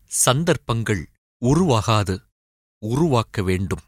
சந்தர்ப்பங்கள் உருவாகாது உருவாக்க வேண்டும்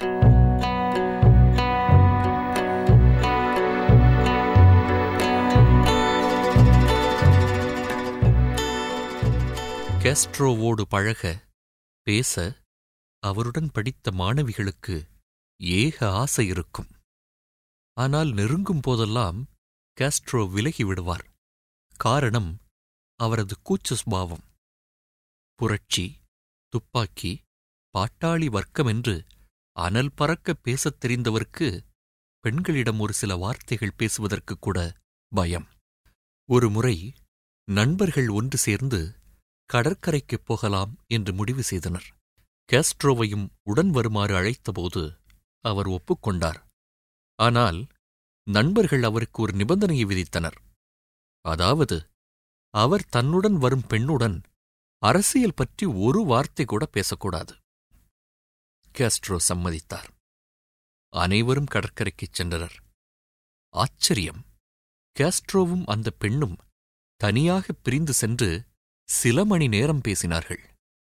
கேஸ்ட்ரோவோடு பழக பேச அவருடன் படித்த மாணவிகளுக்கு ஏக ஆசை இருக்கும் ஆனால் நெருங்கும் போதெல்லாம் கேஸ்ட்ரோ விலகி விடுவார் காரணம் அவரது கூச்ச சுபாவம் புரட்சி துப்பாக்கி பாட்டாளி வர்க்கம் என்று அனல் பறக்க பேசத் தெரிந்தவருக்கு பெண்களிடம் ஒரு சில வார்த்தைகள் பேசுவதற்கு கூட பயம் ஒரு முறை நண்பர்கள் ஒன்று சேர்ந்து கடற்கரைக்குப் போகலாம் என்று முடிவு செய்தனர் கேஸ்ட்ரோவையும் உடன் வருமாறு அழைத்தபோது அவர் ஒப்புக்கொண்டார் ஆனால் நண்பர்கள் அவருக்கு ஒரு நிபந்தனையை விதித்தனர் அதாவது அவர் தன்னுடன் வரும் பெண்ணுடன் அரசியல் பற்றி ஒரு வார்த்தை கூட பேசக்கூடாது கேஸ்ட்ரோ சம்மதித்தார் அனைவரும் கடற்கரைக்குச் சென்றனர் ஆச்சரியம் கேஸ்ட்ரோவும் அந்த பெண்ணும் தனியாக பிரிந்து சென்று சில மணி நேரம் பேசினார்கள்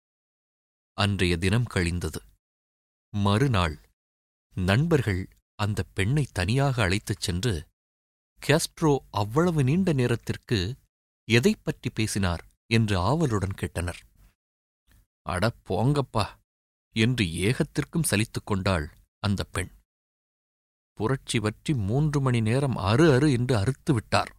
அன்றைய தினம் கழிந்தது மறுநாள் நண்பர்கள் அந்த பெண்ணை தனியாக அழைத்துச் சென்று கேஸ்ட்ரோ அவ்வளவு நீண்ட நேரத்திற்கு எதைப் பற்றி பேசினார் என்று ஆவலுடன் கேட்டனர் அட போங்கப்பா என்று ஏகத்திற்கும் சலித்துக் கொண்டாள் அந்த பெண் புரட்சி பற்றி மூன்று மணி நேரம் அறு அறு என்று அறுத்து விட்டார்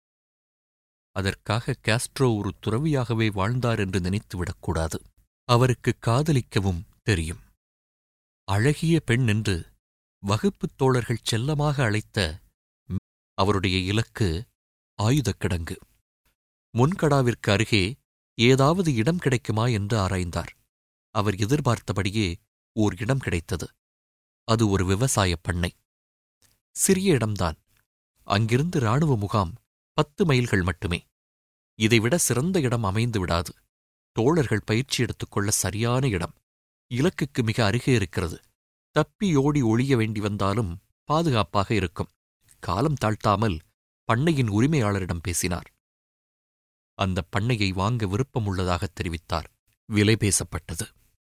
அதற்காக கேஸ்ட்ரோ ஒரு துறவியாகவே வாழ்ந்தார் என்று நினைத்துவிடக்கூடாது அவருக்கு காதலிக்கவும் தெரியும் அழகிய பெண் என்று வகுப்புத் தோழர்கள் செல்லமாக அழைத்த அவருடைய இலக்கு ஆயுதக் கிடங்கு முன்கடாவிற்கு அருகே ஏதாவது இடம் கிடைக்குமா என்று ஆராய்ந்தார் அவர் எதிர்பார்த்தபடியே ஓர் இடம் கிடைத்தது அது ஒரு விவசாயப் பண்ணை சிறிய இடம்தான் அங்கிருந்து இராணுவ முகாம் பத்து மைல்கள் மட்டுமே இதைவிட சிறந்த இடம் அமைந்து விடாது தோழர்கள் பயிற்சி எடுத்துக்கொள்ள சரியான இடம் இலக்குக்கு மிக அருகே இருக்கிறது தப்பியோடி ஒழிய வேண்டி வந்தாலும் பாதுகாப்பாக இருக்கும் காலம் தாழ்த்தாமல் பண்ணையின் உரிமையாளரிடம் பேசினார் அந்த பண்ணையை வாங்க விருப்பமுள்ளதாகத் தெரிவித்தார் விலை பேசப்பட்டது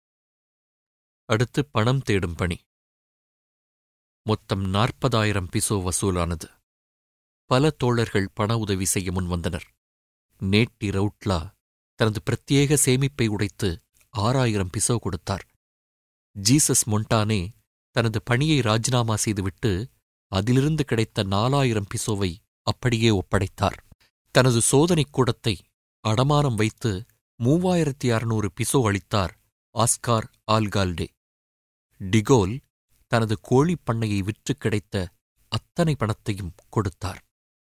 அடுத்து பணம் தேடும் பணி மொத்தம் நாற்பதாயிரம் பிசோ வசூலானது பல தோழர்கள் பண உதவி செய்ய முன்வந்தனர் நேட்டி ரவுட்லா தனது பிரத்யேக சேமிப்பை உடைத்து ஆறாயிரம் பிசோ கொடுத்தார் ஜீசஸ் மொண்டானே தனது பணியை ராஜினாமா செய்துவிட்டு அதிலிருந்து கிடைத்த நாலாயிரம் பிசோவை அப்படியே ஒப்படைத்தார் தனது சோதனைக் கூடத்தை அடமானம் வைத்து மூவாயிரத்தி அறுநூறு பிசோ அளித்தார் ஆஸ்கார் ஆல்கால்டே டிகோல் தனது கோழிப் பண்ணையை விற்று கிடைத்த அத்தனை பணத்தையும் கொடுத்தார்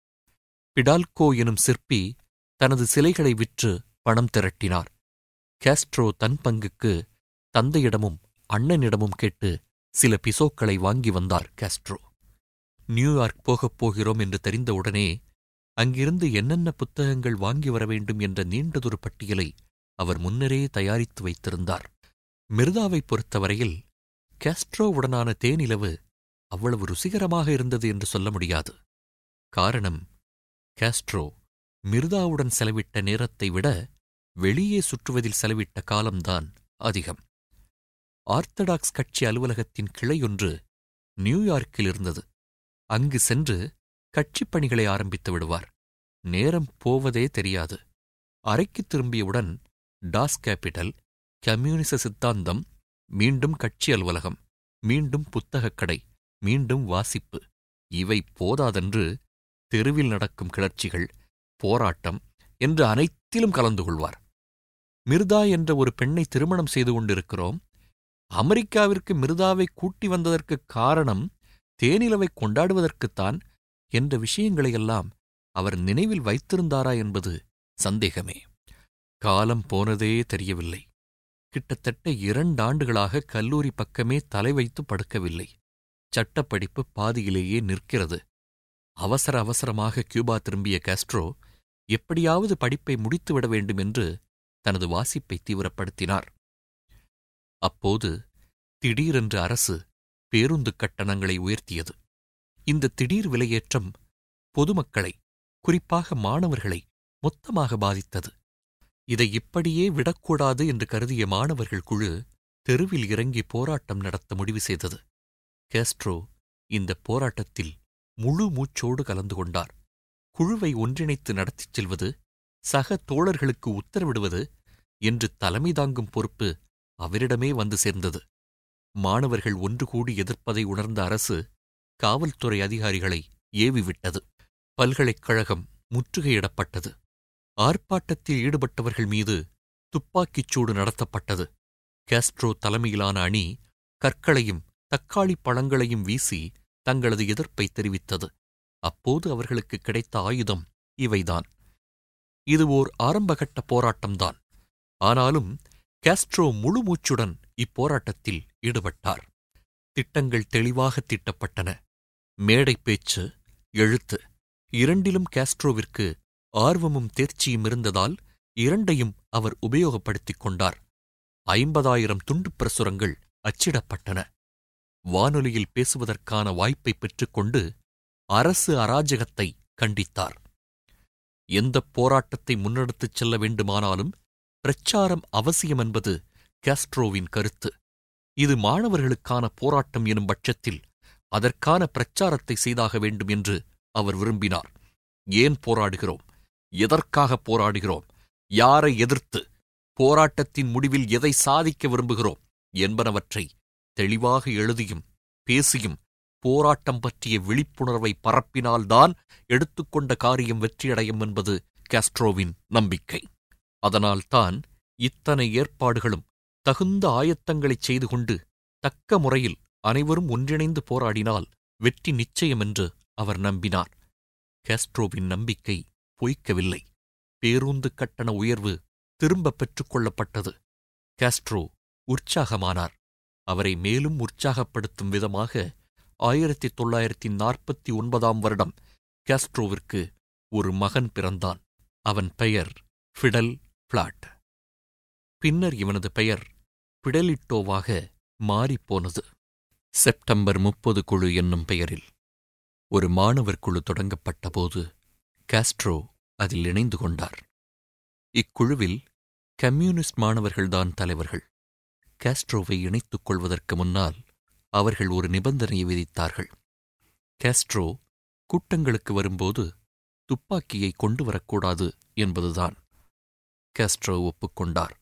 பிடால்கோ எனும் சிற்பி தனது சிலைகளை விற்று பணம் திரட்டினார் கேஸ்ட்ரோ தன் பங்குக்கு தந்தையிடமும் அண்ணனிடமும் கேட்டு சில பிசோக்களை வாங்கி வந்தார் கேஸ்ட்ரோ நியூயார்க் போகப் போகிறோம் என்று தெரிந்தவுடனே அங்கிருந்து என்னென்ன புத்தகங்கள் வாங்கி வர வேண்டும் என்ற நீண்டதொரு பட்டியலை அவர் முன்னரே தயாரித்து வைத்திருந்தார் மிர்தாவைப் பொறுத்தவரையில் கேஸ்ட்ரோவுடனான தேனிலவு அவ்வளவு ருசிகரமாக இருந்தது என்று சொல்ல முடியாது காரணம் கேஸ்ட்ரோ மிர்தாவுடன் செலவிட்ட நேரத்தை விட வெளியே சுற்றுவதில் செலவிட்ட காலம்தான் அதிகம் ஆர்த்தடாக்ஸ் கட்சி அலுவலகத்தின் கிளையொன்று நியூயார்க்கில் இருந்தது அங்கு சென்று கட்சிப் பணிகளை ஆரம்பித்து விடுவார் நேரம் போவதே தெரியாது அறைக்குத் திரும்பியவுடன் டாஸ் கேபிட்டல் கம்யூனிச சித்தாந்தம் மீண்டும் கட்சி அலுவலகம் மீண்டும் புத்தகக் கடை மீண்டும் வாசிப்பு இவை போதாதென்று தெருவில் நடக்கும் கிளர்ச்சிகள் போராட்டம் என்று அனைத்திலும் கலந்து கொள்வார் மிர்தா என்ற ஒரு பெண்ணை திருமணம் செய்து கொண்டிருக்கிறோம் அமெரிக்காவிற்கு மிர்தாவை கூட்டி வந்ததற்கு காரணம் தேனிலவை கொண்டாடுவதற்குத்தான் என்ற விஷயங்களையெல்லாம் அவர் நினைவில் வைத்திருந்தாரா என்பது சந்தேகமே காலம் போனதே தெரியவில்லை கிட்டத்தட்ட இரண்டாண்டுகளாக கல்லூரி பக்கமே தலை வைத்து படுக்கவில்லை சட்டப்படிப்பு பாதியிலேயே நிற்கிறது அவசர அவசரமாக கியூபா திரும்பிய காஸ்ட்ரோ எப்படியாவது படிப்பை முடித்துவிட வேண்டும் என்று தனது வாசிப்பை தீவிரப்படுத்தினார் அப்போது திடீரென்று அரசு பேருந்து கட்டணங்களை உயர்த்தியது இந்த திடீர் விலையேற்றம் பொதுமக்களை குறிப்பாக மாணவர்களை மொத்தமாக பாதித்தது இதை இப்படியே விடக்கூடாது என்று கருதிய மாணவர்கள் குழு தெருவில் இறங்கி போராட்டம் நடத்த முடிவு செய்தது கேஸ்ட்ரோ இந்த போராட்டத்தில் முழு மூச்சோடு கலந்து கொண்டார் குழுவை ஒன்றிணைத்து நடத்திச் செல்வது சக தோழர்களுக்கு உத்தரவிடுவது என்று தலைமை தாங்கும் பொறுப்பு அவரிடமே வந்து சேர்ந்தது மாணவர்கள் ஒன்று கூடி எதிர்ப்பதை உணர்ந்த அரசு காவல்துறை அதிகாரிகளை ஏவிவிட்டது பல்கலைக்கழகம் முற்றுகையிடப்பட்டது ஆர்ப்பாட்டத்தில் ஈடுபட்டவர்கள் மீது துப்பாக்கிச் சூடு நடத்தப்பட்டது கேஸ்ட்ரோ தலைமையிலான அணி கற்களையும் தக்காளி பழங்களையும் வீசி தங்களது எதிர்ப்பை தெரிவித்தது அப்போது அவர்களுக்கு கிடைத்த ஆயுதம் இவைதான் இது ஓர் ஆரம்பகட்ட போராட்டம்தான் ஆனாலும் கேஸ்ட்ரோ முழுமூச்சுடன் இப்போராட்டத்தில் ஈடுபட்டார் திட்டங்கள் தெளிவாக தீட்டப்பட்டன மேடை பேச்சு எழுத்து இரண்டிலும் கேஸ்ட்ரோவிற்கு ஆர்வமும் தேர்ச்சியும் இருந்ததால் இரண்டையும் அவர் உபயோகப்படுத்திக் கொண்டார் ஐம்பதாயிரம் துண்டுப் பிரசுரங்கள் அச்சிடப்பட்டன வானொலியில் பேசுவதற்கான வாய்ப்பை பெற்றுக்கொண்டு அரசு அராஜகத்தை கண்டித்தார் எந்தப் போராட்டத்தை முன்னெடுத்துச் செல்ல வேண்டுமானாலும் பிரச்சாரம் அவசியம் என்பது காஸ்ட்ரோவின் கருத்து இது மாணவர்களுக்கான போராட்டம் எனும் பட்சத்தில் அதற்கான பிரச்சாரத்தை செய்தாக வேண்டும் என்று அவர் விரும்பினார் ஏன் போராடுகிறோம் எதற்காக போராடுகிறோம் யாரை எதிர்த்து போராட்டத்தின் முடிவில் எதை சாதிக்க விரும்புகிறோம் என்பனவற்றை தெளிவாக எழுதியும் பேசியும் போராட்டம் பற்றிய விழிப்புணர்வை பரப்பினால்தான் எடுத்துக்கொண்ட காரியம் வெற்றியடையும் என்பது காஸ்ட்ரோவின் நம்பிக்கை அதனால்தான் இத்தனை ஏற்பாடுகளும் தகுந்த ஆயத்தங்களைச் செய்து கொண்டு தக்க முறையில் அனைவரும் ஒன்றிணைந்து போராடினால் வெற்றி நிச்சயம் என்று அவர் நம்பினார் காஸ்ட்ரோவின் நம்பிக்கை பொய்க்கவில்லை பேருந்து கட்டண உயர்வு திரும்ப பெற்றுக் கொள்ளப்பட்டது காஸ்ட்ரோ உற்சாகமானார் அவரை மேலும் உற்சாகப்படுத்தும் விதமாக ஆயிரத்தி தொள்ளாயிரத்தி நாற்பத்தி ஒன்பதாம் வருடம் காஸ்ட்ரோவிற்கு ஒரு மகன் பிறந்தான் அவன் பெயர் ஃபிடல் பிளாட் பின்னர் இவனது பெயர் பிடலிட்டோவாக மாறிப்போனது செப்டம்பர் முப்பது குழு என்னும் பெயரில் ஒரு மாணவர் குழு தொடங்கப்பட்டபோது காஸ்ட்ரோ அதில் இணைந்து கொண்டார் இக்குழுவில் கம்யூனிஸ்ட் மாணவர்கள்தான் தலைவர்கள் காஸ்ட்ரோவை இணைத்துக் கொள்வதற்கு முன்னால் அவர்கள் ஒரு நிபந்தனையை விதித்தார்கள் காஸ்ட்ரோ கூட்டங்களுக்கு வரும்போது துப்பாக்கியை கொண்டு வரக்கூடாது என்பதுதான் காஸ்ட்ரோ ஒப்புக்கொண்டார்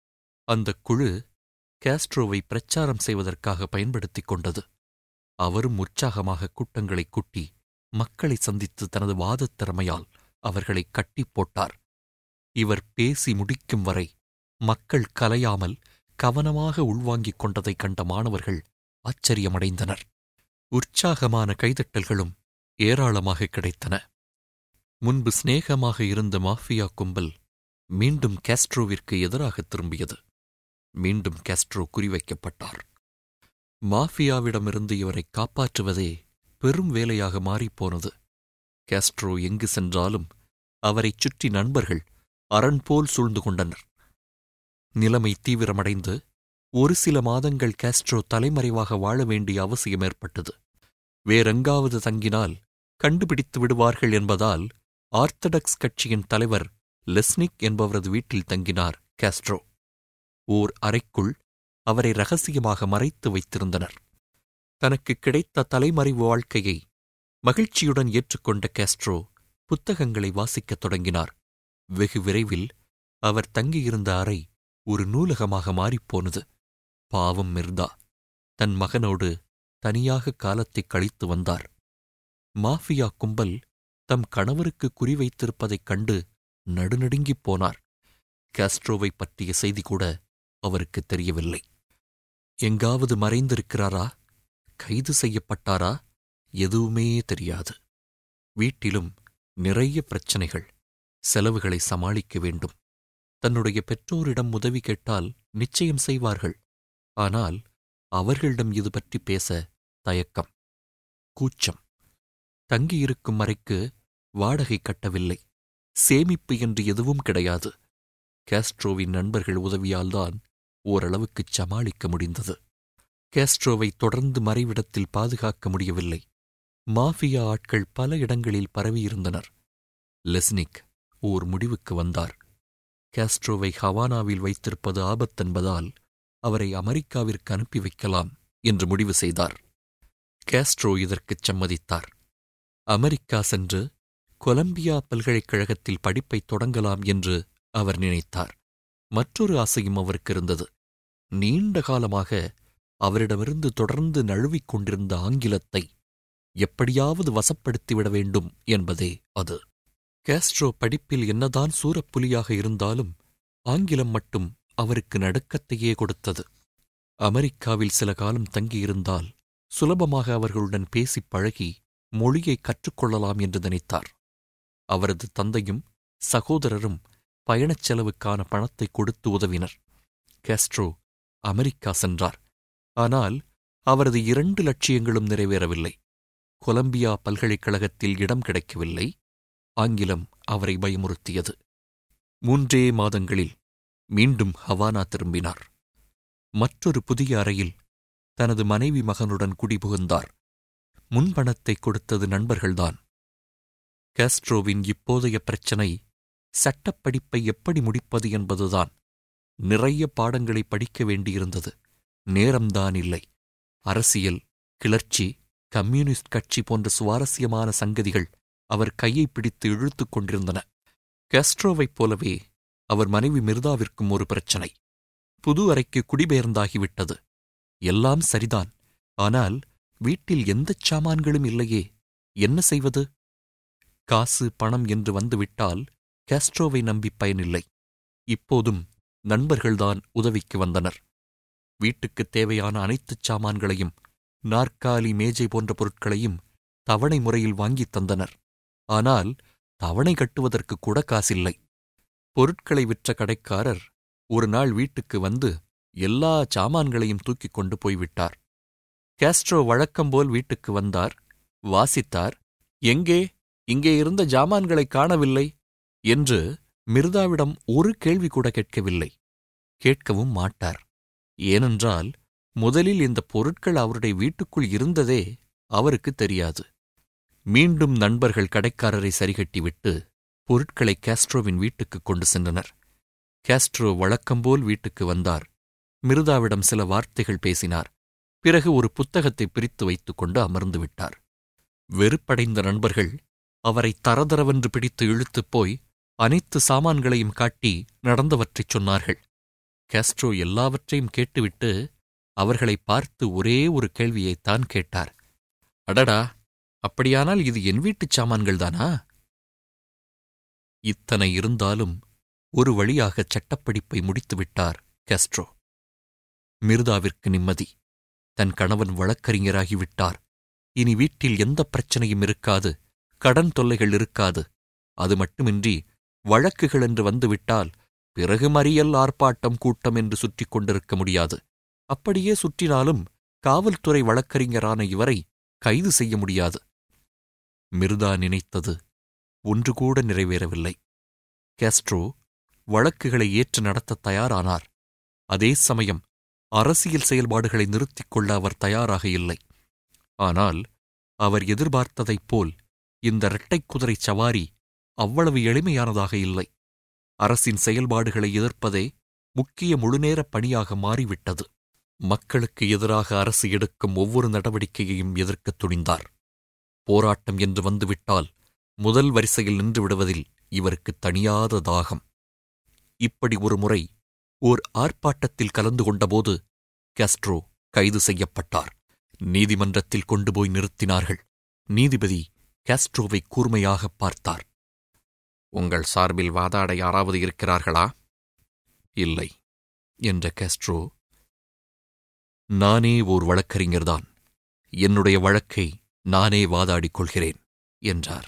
அந்தக் குழு காஸ்ட்ரோவை பிரச்சாரம் செய்வதற்காக பயன்படுத்திக் கொண்டது அவரும் உற்சாகமாக கூட்டங்களை கூட்டி மக்களை சந்தித்து தனது வாதத் திறமையால் அவர்களை கட்டிப் போட்டார் இவர் பேசி முடிக்கும் வரை மக்கள் கலையாமல் கவனமாக உள்வாங்கிக் கொண்டதைக் கண்ட மாணவர்கள் ஆச்சரியமடைந்தனர் உற்சாகமான கைதட்டல்களும் ஏராளமாக கிடைத்தன முன்பு சிநேகமாக இருந்த மாஃபியா கும்பல் மீண்டும் காஸ்ட்ரோவிற்கு எதிராக திரும்பியது மீண்டும் காஸ்ட்ரோ குறிவைக்கப்பட்டார் மாஃபியாவிடமிருந்து இவரை காப்பாற்றுவதே பெரும் வேலையாக மாறிப்போனது காஸ்ட்ரோ எங்கு சென்றாலும் அவரைச் சுற்றி நண்பர்கள் அரண் போல் சூழ்ந்து கொண்டனர் நிலைமை தீவிரமடைந்து ஒரு சில மாதங்கள் காஸ்ட்ரோ தலைமறைவாக வாழ வேண்டிய அவசியம் ஏற்பட்டது வேறெங்காவது தங்கினால் கண்டுபிடித்து விடுவார்கள் என்பதால் ஆர்த்தடாக்ஸ் கட்சியின் தலைவர் லெஸ்னிக் என்பவரது வீட்டில் தங்கினார் காஸ்ட்ரோ ஓர் அறைக்குள் அவரை ரகசியமாக மறைத்து வைத்திருந்தனர் தனக்கு கிடைத்த தலைமறைவு வாழ்க்கையை மகிழ்ச்சியுடன் ஏற்றுக்கொண்ட காஸ்ட்ரோ புத்தகங்களை வாசிக்கத் தொடங்கினார் வெகு விரைவில் அவர் தங்கியிருந்த அறை ஒரு நூலகமாக மாறிப்போனது பாவம் மிர்தா தன் மகனோடு தனியாக காலத்தைக் கழித்து வந்தார் மாஃபியா கும்பல் தம் கணவருக்கு குறிவைத்திருப்பதைக் கண்டு நடுநடுங்கிப் போனார் காஸ்ட்ரோவைப் பற்றிய செய்தி கூட அவருக்கு தெரியவில்லை எங்காவது மறைந்திருக்கிறாரா கைது செய்யப்பட்டாரா எதுவுமே தெரியாது வீட்டிலும் நிறைய பிரச்சனைகள் செலவுகளை சமாளிக்க வேண்டும் தன்னுடைய பெற்றோரிடம் உதவி கேட்டால் நிச்சயம் செய்வார்கள் ஆனால் அவர்களிடம் இது பற்றி பேச தயக்கம் கூச்சம் தங்கியிருக்கும் அறைக்கு வாடகை கட்டவில்லை சேமிப்பு என்று எதுவும் கிடையாது காஸ்ட்ரோவின் நண்பர்கள் உதவியால்தான் ஓரளவுக்குச் சமாளிக்க முடிந்தது காஸ்ட்ரோவை தொடர்ந்து மறைவிடத்தில் பாதுகாக்க முடியவில்லை மாஃபியா ஆட்கள் பல இடங்களில் பரவியிருந்தனர் லெஸ்னிக் ஓர் முடிவுக்கு வந்தார் காஸ்ட்ரோவை ஹவானாவில் வைத்திருப்பது ஆபத்தென்பதால் அவரை அமெரிக்காவிற்கு அனுப்பி வைக்கலாம் என்று முடிவு செய்தார் காஸ்ட்ரோ இதற்குச் சம்மதித்தார் அமெரிக்கா சென்று கொலம்பியா பல்கலைக்கழகத்தில் படிப்பை தொடங்கலாம் என்று அவர் நினைத்தார் மற்றொரு ஆசையும் அவருக்கு இருந்தது நீண்ட காலமாக அவரிடமிருந்து தொடர்ந்து நழுவிக் கொண்டிருந்த ஆங்கிலத்தை எப்படியாவது வசப்படுத்திவிட வேண்டும் என்பதே அது காஸ்ட்ரோ படிப்பில் என்னதான் சூரப்புலியாக இருந்தாலும் ஆங்கிலம் மட்டும் அவருக்கு நடுக்கத்தையே கொடுத்தது அமெரிக்காவில் சில காலம் தங்கியிருந்தால் சுலபமாக அவர்களுடன் பேசிப் பழகி மொழியை கற்றுக்கொள்ளலாம் என்று நினைத்தார் அவரது தந்தையும் சகோதரரும் பயணச் செலவுக்கான பணத்தை கொடுத்து உதவினர் காஸ்ட்ரோ அமெரிக்கா சென்றார் ஆனால் அவரது இரண்டு லட்சியங்களும் நிறைவேறவில்லை கொலம்பியா பல்கலைக்கழகத்தில் இடம் கிடைக்கவில்லை ஆங்கிலம் அவரை பயமுறுத்தியது மூன்றே மாதங்களில் மீண்டும் ஹவானா திரும்பினார் மற்றொரு புதிய அறையில் தனது மனைவி மகனுடன் குடிபுகுந்தார் முன்பணத்தை கொடுத்தது நண்பர்கள்தான் காஸ்ட்ரோவின் இப்போதைய பிரச்சனை சட்டப்படிப்பை எப்படி முடிப்பது என்பதுதான் நிறைய பாடங்களை படிக்க வேண்டியிருந்தது நேரம்தான் இல்லை அரசியல் கிளர்ச்சி கம்யூனிஸ்ட் கட்சி போன்ற சுவாரஸ்யமான சங்கதிகள் அவர் கையை பிடித்து இழுத்துக் கொண்டிருந்தன காஸ்ட்ரோவைப் போலவே அவர் மனைவி மிர்தாவிற்கும் ஒரு பிரச்சனை புது அறைக்கு குடிபெயர்ந்தாகிவிட்டது எல்லாம் சரிதான் ஆனால் வீட்டில் எந்தச் சாமான்களும் இல்லையே என்ன செய்வது காசு பணம் என்று வந்துவிட்டால் காஸ்ட்ரோவை நம்பி பயனில்லை இப்போதும் நண்பர்கள்தான் உதவிக்கு வந்தனர் வீட்டுக்குத் தேவையான அனைத்துச் சாமான்களையும் நாற்காலி மேஜை போன்ற பொருட்களையும் தவணை முறையில் வாங்கித் தந்தனர் ஆனால் தவணை கட்டுவதற்கு கூட காசில்லை பொருட்களை விற்ற கடைக்காரர் ஒரு நாள் வீட்டுக்கு வந்து எல்லா சாமான்களையும் தூக்கிக் கொண்டு போய்விட்டார் காஸ்ட்ரோ வழக்கம்போல் வீட்டுக்கு வந்தார் வாசித்தார் எங்கே இங்கே இருந்த ஜாமான்களை காணவில்லை என்று மிர்தாவிடம் ஒரு கேள்வி கூட கேட்கவில்லை கேட்கவும் மாட்டார் ஏனென்றால் முதலில் இந்த பொருட்கள் அவருடைய வீட்டுக்குள் இருந்ததே அவருக்கு தெரியாது மீண்டும் நண்பர்கள் கடைக்காரரை சரிகட்டிவிட்டு பொருட்களை காஸ்ட்ரோவின் வீட்டுக்கு கொண்டு சென்றனர் காஸ்ட்ரோ வழக்கம்போல் வீட்டுக்கு வந்தார் மிருதாவிடம் சில வார்த்தைகள் பேசினார் பிறகு ஒரு புத்தகத்தை பிரித்து வைத்துக் கொண்டு அமர்ந்து விட்டார் வெறுப்படைந்த நண்பர்கள் அவரை தரதரவென்று பிடித்து இழுத்துப் போய் அனைத்து சாமான்களையும் காட்டி நடந்தவற்றைச் சொன்னார்கள் காஸ்ட்ரோ எல்லாவற்றையும் கேட்டுவிட்டு அவர்களை பார்த்து ஒரே ஒரு கேள்வியைத்தான் கேட்டார் அடடா அப்படியானால் இது என் வீட்டுச் சாமான்கள்தானா இத்தனை இருந்தாலும் ஒரு வழியாக சட்டப்படிப்பை முடித்துவிட்டார் காஸ்ட்ரோ மிர்தாவிற்கு நிம்மதி தன் கணவன் வழக்கறிஞராகிவிட்டார் இனி வீட்டில் எந்த பிரச்சனையும் இருக்காது கடன் தொல்லைகள் இருக்காது அது மட்டுமின்றி வழக்குகள் என்று வந்துவிட்டால் பிறகு மறியல் ஆர்ப்பாட்டம் கூட்டம் என்று சுற்றிக் கொண்டிருக்க முடியாது அப்படியே சுற்றினாலும் காவல்துறை வழக்கறிஞரான இவரை கைது செய்ய முடியாது மிர்தா நினைத்தது ஒன்று கூட நிறைவேறவில்லை காஸ்ட்ரோ வழக்குகளை ஏற்று நடத்த தயாரானார் அதே சமயம் அரசியல் செயல்பாடுகளை நிறுத்திக் கொள்ள அவர் தயாராக இல்லை ஆனால் அவர் எதிர்பார்த்ததைப் போல் இந்த இரட்டைக் குதிரை சவாரி அவ்வளவு எளிமையானதாக இல்லை அரசின் செயல்பாடுகளை எதிர்ப்பதே முக்கிய முழுநேரப் பணியாக மாறிவிட்டது மக்களுக்கு எதிராக அரசு எடுக்கும் ஒவ்வொரு நடவடிக்கையையும் எதிர்க்கத் துணிந்தார் போராட்டம் என்று வந்துவிட்டால் முதல் வரிசையில் நின்று விடுவதில் இவருக்கு தணியாத தாகம் இப்படி ஒரு முறை ஓர் ஆர்ப்பாட்டத்தில் கலந்து கொண்டபோது காஸ்ட்ரோ கைது செய்யப்பட்டார் நீதிமன்றத்தில் கொண்டு போய் நிறுத்தினார்கள் நீதிபதி காஸ்ட்ரோவை கூர்மையாகப் பார்த்தார் உங்கள் சார்பில் வாதாட யாராவது இருக்கிறார்களா இல்லை என்ற காஸ்ட்ரோ நானே ஓர் வழக்கறிஞர்தான் என்னுடைய வழக்கை நானே வாதாடிக் கொள்கிறேன் என்றார்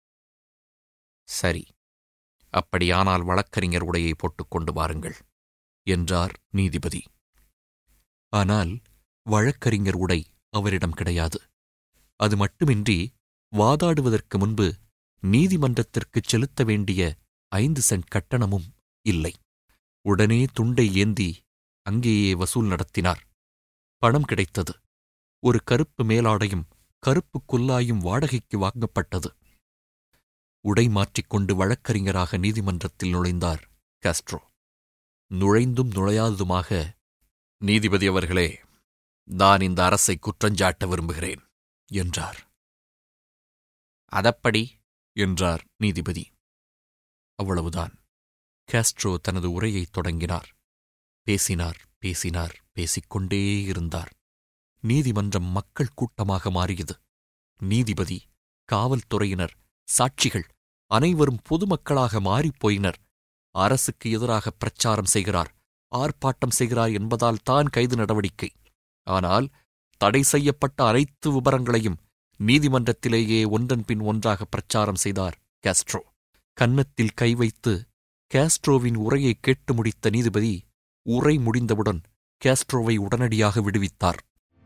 சரி அப்படியானால் வழக்கறிஞர் உடையை போட்டுக்கொண்டு வாருங்கள் என்றார் நீதிபதி ஆனால் வழக்கறிஞர் உடை அவரிடம் கிடையாது அது மட்டுமின்றி வாதாடுவதற்கு முன்பு நீதிமன்றத்திற்குச் செலுத்த வேண்டிய ஐந்து சென்ட் கட்டணமும் இல்லை உடனே துண்டை ஏந்தி அங்கேயே வசூல் நடத்தினார் பணம் கிடைத்தது ஒரு கருப்பு மேலாடையும் கருப்பு குல்லாயும் வாடகைக்கு வாங்கப்பட்டது உடை மாற்றிக்கொண்டு வழக்கறிஞராக நீதிமன்றத்தில் நுழைந்தார் காஸ்ட்ரோ நுழைந்தும் நுழையாததுமாக நீதிபதி அவர்களே நான் இந்த அரசை குற்றஞ்சாட்ட விரும்புகிறேன் என்றார் அதப்படி என்றார் நீதிபதி அவ்வளவுதான் காஸ்ட்ரோ தனது உரையைத் தொடங்கினார் பேசினார் பேசினார் பேசிக்கொண்டே இருந்தார் நீதிமன்றம் மக்கள் கூட்டமாக மாறியது நீதிபதி காவல்துறையினர் சாட்சிகள் அனைவரும் பொதுமக்களாக மாறிப்போயினர் அரசுக்கு எதிராக பிரச்சாரம் செய்கிறார் ஆர்ப்பாட்டம் செய்கிறார் என்பதால் தான் கைது நடவடிக்கை ஆனால் தடை செய்யப்பட்ட அனைத்து விபரங்களையும் நீதிமன்றத்திலேயே ஒன்றன் பின் ஒன்றாக பிரச்சாரம் செய்தார் காஸ்ட்ரோ கன்னத்தில் கை வைத்து காஸ்ட்ரோவின் உரையை கேட்டு முடித்த நீதிபதி உரை முடிந்தவுடன் காஸ்ட்ரோவை உடனடியாக விடுவித்தார்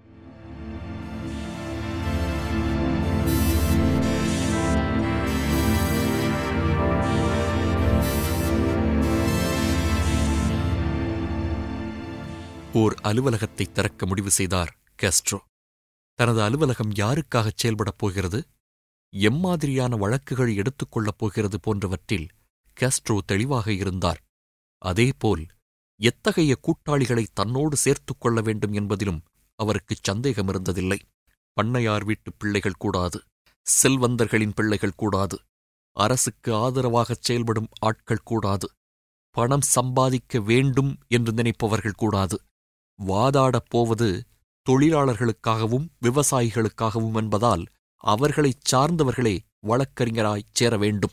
ஓர் அலுவலகத்தை திறக்க முடிவு செய்தார் காஸ்ட்ரோ தனது அலுவலகம் யாருக்காகச் செயல்படப் போகிறது எம்மாதிரியான வழக்குகள் எடுத்துக்கொள்ளப் போகிறது போன்றவற்றில் காஸ்ட்ரோ தெளிவாக இருந்தார் அதேபோல் எத்தகைய கூட்டாளிகளை தன்னோடு சேர்த்துக் கொள்ள வேண்டும் என்பதிலும் அவருக்குச் சந்தேகம் இருந்ததில்லை பண்ணையார் வீட்டு பிள்ளைகள் கூடாது செல்வந்தர்களின் பிள்ளைகள் கூடாது அரசுக்கு ஆதரவாகச் செயல்படும் ஆட்கள் கூடாது பணம் சம்பாதிக்க வேண்டும் என்று நினைப்பவர்கள் கூடாது வாதாடப் போவது தொழிலாளர்களுக்காகவும் விவசாயிகளுக்காகவும் என்பதால் அவர்களைச் சார்ந்தவர்களே வழக்கறிஞராய்ச் சேர வேண்டும்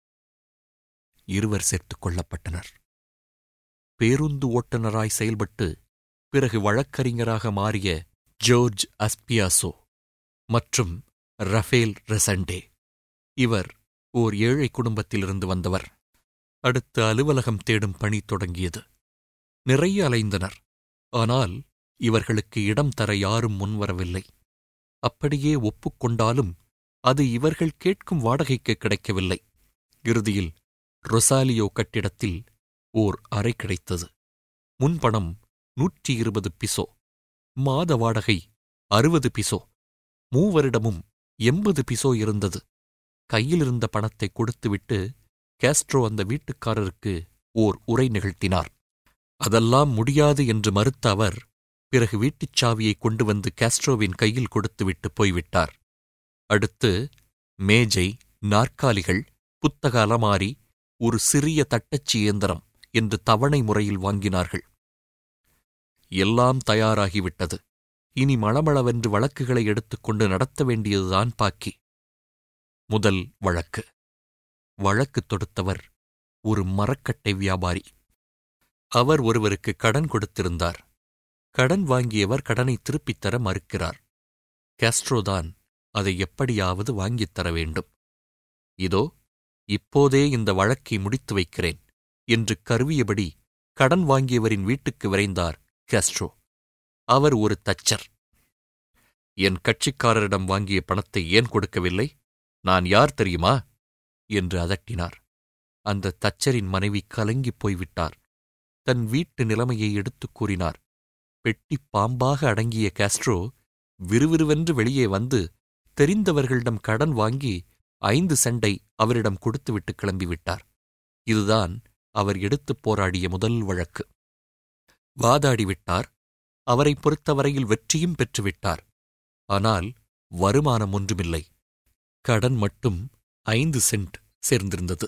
இருவர் சேர்த்துக் கொள்ளப்பட்டனர் பேருந்து ஓட்டுநராய் செயல்பட்டு பிறகு வழக்கறிஞராக மாறிய ஜோர்ஜ் அஸ்பியாசோ மற்றும் ரஃபேல் ரெசண்டே இவர் ஓர் ஏழை குடும்பத்திலிருந்து வந்தவர் அடுத்து அலுவலகம் தேடும் பணி தொடங்கியது நிறைய அலைந்தனர் ஆனால் இவர்களுக்கு இடம் தர யாரும் முன்வரவில்லை அப்படியே ஒப்புக்கொண்டாலும் அது இவர்கள் கேட்கும் வாடகைக்கு கிடைக்கவில்லை இறுதியில் ரொசாலியோ கட்டிடத்தில் ஓர் அறை கிடைத்தது முன்பணம் நூற்றி இருபது பிசோ மாத வாடகை அறுபது பிசோ மூவரிடமும் எண்பது பிசோ இருந்தது கையிலிருந்த பணத்தை கொடுத்துவிட்டு காஸ்ட்ரோ அந்த வீட்டுக்காரருக்கு ஓர் உரை நிகழ்த்தினார் அதெல்லாம் முடியாது என்று மறுத்த அவர் பிறகு வீட்டுச் சாவியை கொண்டு வந்து காஸ்ட்ரோவின் கையில் கொடுத்துவிட்டு போய்விட்டார் அடுத்து மேஜை நாற்காலிகள் புத்தக அலமாரி ஒரு சிறிய தட்டச்சு இயந்திரம் என்று தவணை முறையில் வாங்கினார்கள் எல்லாம் தயாராகிவிட்டது இனி மளமளவென்று வழக்குகளை எடுத்துக்கொண்டு நடத்த வேண்டியதுதான் பாக்கி முதல் வழக்கு வழக்கு தொடுத்தவர் ஒரு மரக்கட்டை வியாபாரி அவர் ஒருவருக்கு கடன் கொடுத்திருந்தார் கடன் வாங்கியவர் கடனை திருப்பித் தர மறுக்கிறார் காஸ்ட்ரோதான் அதை எப்படியாவது வாங்கித் தர வேண்டும் இதோ இப்போதே இந்த வழக்கை முடித்து வைக்கிறேன் என்று கருவியபடி கடன் வாங்கியவரின் வீட்டுக்கு விரைந்தார் காஸ்ட்ரோ அவர் ஒரு தச்சர் என் கட்சிக்காரரிடம் வாங்கிய பணத்தை ஏன் கொடுக்கவில்லை நான் யார் தெரியுமா என்று அதட்டினார் அந்த தச்சரின் மனைவி கலங்கிப் போய்விட்டார் தன் வீட்டு நிலைமையை எடுத்துக் கூறினார் பெட்டி பாம்பாக அடங்கிய காஸ்ட்ரோ விறுவிறுவென்று வெளியே வந்து தெரிந்தவர்களிடம் கடன் வாங்கி ஐந்து செண்டை அவரிடம் கொடுத்துவிட்டு கிளம்பிவிட்டார் இதுதான் அவர் எடுத்துப் போராடிய முதல் வழக்கு வாதாடிவிட்டார் அவரைப் பொறுத்தவரையில் வெற்றியும் பெற்றுவிட்டார் ஆனால் வருமானம் ஒன்றுமில்லை கடன் மட்டும் ஐந்து சென்ட் சேர்ந்திருந்தது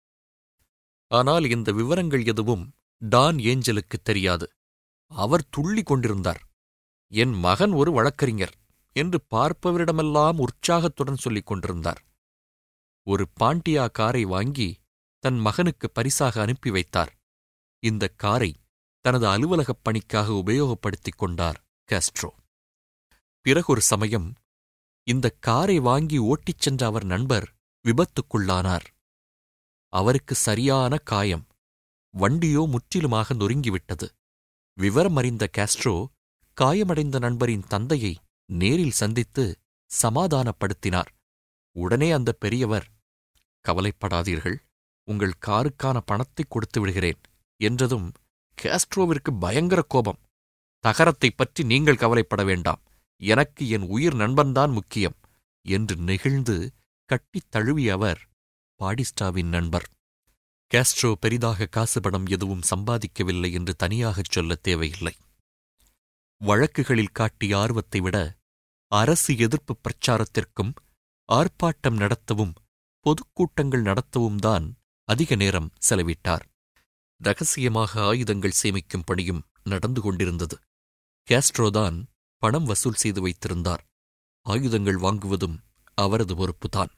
ஆனால் இந்த விவரங்கள் எதுவும் டான் ஏஞ்சலுக்கு தெரியாது அவர் துள்ளி கொண்டிருந்தார் என் மகன் ஒரு வழக்கறிஞர் என்று பார்ப்பவரிடமெல்லாம் உற்சாகத்துடன் சொல்லிக் கொண்டிருந்தார் ஒரு பாண்டியா காரை வாங்கி தன் மகனுக்கு பரிசாக அனுப்பி வைத்தார் இந்த காரை தனது அலுவலகப் பணிக்காக உபயோகப்படுத்திக் கொண்டார் காஸ்ட்ரோ பிறகொரு சமயம் இந்த காரை வாங்கி ஓட்டிச் சென்ற அவர் நண்பர் விபத்துக்குள்ளானார் அவருக்கு சரியான காயம் வண்டியோ முற்றிலுமாக நொறுங்கிவிட்டது விவரம் அறிந்த காஸ்ட்ரோ காயமடைந்த நண்பரின் தந்தையை நேரில் சந்தித்து சமாதானப்படுத்தினார் உடனே அந்த பெரியவர் கவலைப்படாதீர்கள் உங்கள் காருக்கான பணத்தை கொடுத்து விடுகிறேன் என்றதும் காஸ்ட்ரோவிற்கு பயங்கர கோபம் தகரத்தைப் பற்றி நீங்கள் கவலைப்பட வேண்டாம் எனக்கு என் உயிர் நண்பன்தான் முக்கியம் என்று நெகிழ்ந்து கட்டித் தழுவிய அவர் பாடிஸ்டாவின் நண்பர் காஸ்ட்ரோ பெரிதாக காசு பணம் எதுவும் சம்பாதிக்கவில்லை என்று தனியாகச் சொல்லத் தேவையில்லை வழக்குகளில் காட்டிய ஆர்வத்தை விட அரசு எதிர்ப்பு பிரச்சாரத்திற்கும் ஆர்ப்பாட்டம் நடத்தவும் பொதுக்கூட்டங்கள் நடத்தவும் தான் அதிக நேரம் செலவிட்டார் ரகசியமாக ஆயுதங்கள் சேமிக்கும் பணியும் நடந்து கொண்டிருந்தது காஸ்ட்ரோதான் பணம் வசூல் செய்து வைத்திருந்தார் ஆயுதங்கள் வாங்குவதும் அவரது பொறுப்புதான்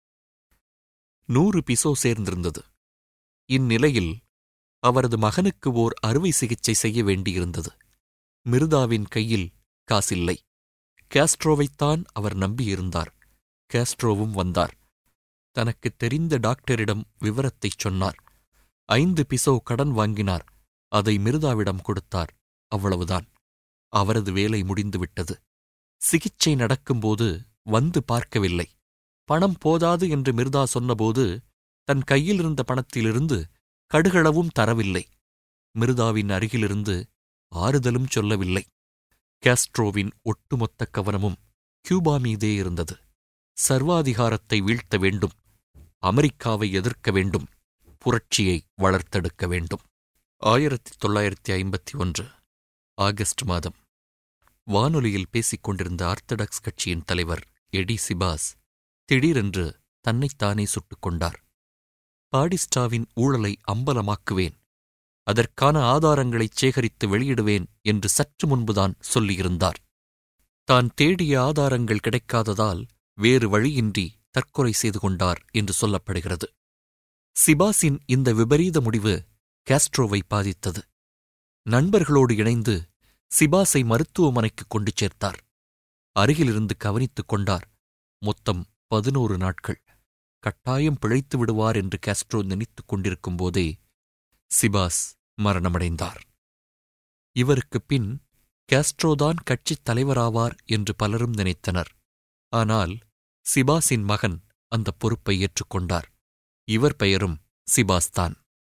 நூறு பிசோ சேர்ந்திருந்தது இந்நிலையில் அவரது மகனுக்கு ஓர் அறுவை சிகிச்சை செய்ய வேண்டியிருந்தது மிருதாவின் கையில் காசில்லை காஸ்ட்ரோவைத்தான் அவர் நம்பியிருந்தார் காஸ்ட்ரோவும் வந்தார் தனக்கு தெரிந்த டாக்டரிடம் விவரத்தைச் சொன்னார் ஐந்து பிசோ கடன் வாங்கினார் அதை மிருதாவிடம் கொடுத்தார் அவ்வளவுதான் அவரது வேலை முடிந்துவிட்டது சிகிச்சை நடக்கும்போது வந்து பார்க்கவில்லை பணம் போதாது என்று மிர்தா சொன்னபோது தன் கையில் இருந்த பணத்திலிருந்து கடுகளவும் தரவில்லை மிருதாவின் அருகிலிருந்து ஆறுதலும் சொல்லவில்லை காஸ்ட்ரோவின் ஒட்டுமொத்த கவனமும் கியூபா மீதே இருந்தது சர்வாதிகாரத்தை வீழ்த்த வேண்டும் அமெரிக்காவை எதிர்க்க வேண்டும் புரட்சியை வளர்த்தெடுக்க வேண்டும் ஆயிரத்தி தொள்ளாயிரத்தி ஐம்பத்தி ஒன்று ஆகஸ்ட் மாதம் வானொலியில் பேசிக் கொண்டிருந்த ஆர்த்தடாக்ஸ் கட்சியின் தலைவர் எடி சிபாஸ் திடீரென்று தன்னைத்தானே சுட்டுக் கொண்டார் பாடிஸ்டாவின் ஊழலை அம்பலமாக்குவேன் அதற்கான ஆதாரங்களைச் சேகரித்து வெளியிடுவேன் என்று சற்று முன்புதான் சொல்லியிருந்தார் தான் தேடிய ஆதாரங்கள் கிடைக்காததால் வேறு வழியின்றி தற்கொலை செய்து கொண்டார் என்று சொல்லப்படுகிறது சிபாஸின் இந்த விபரீத முடிவு காஸ்ட்ரோவை பாதித்தது நண்பர்களோடு இணைந்து சிபாஸை மருத்துவமனைக்கு கொண்டு சேர்த்தார் அருகிலிருந்து கவனித்துக் கொண்டார் மொத்தம் பதினோரு நாட்கள் கட்டாயம் பிழைத்து விடுவார் என்று காஸ்ட்ரோ நினைத்துக் கொண்டிருக்கும் போதே சிபாஸ் மரணமடைந்தார் இவருக்குப் பின் காஸ்ட்ரோதான் கட்சித் தலைவராவார் என்று பலரும் நினைத்தனர் ஆனால் சிபாஸின் மகன் அந்த பொறுப்பை ஏற்றுக்கொண்டார் இவர் பெயரும் சிபாஸ்தான்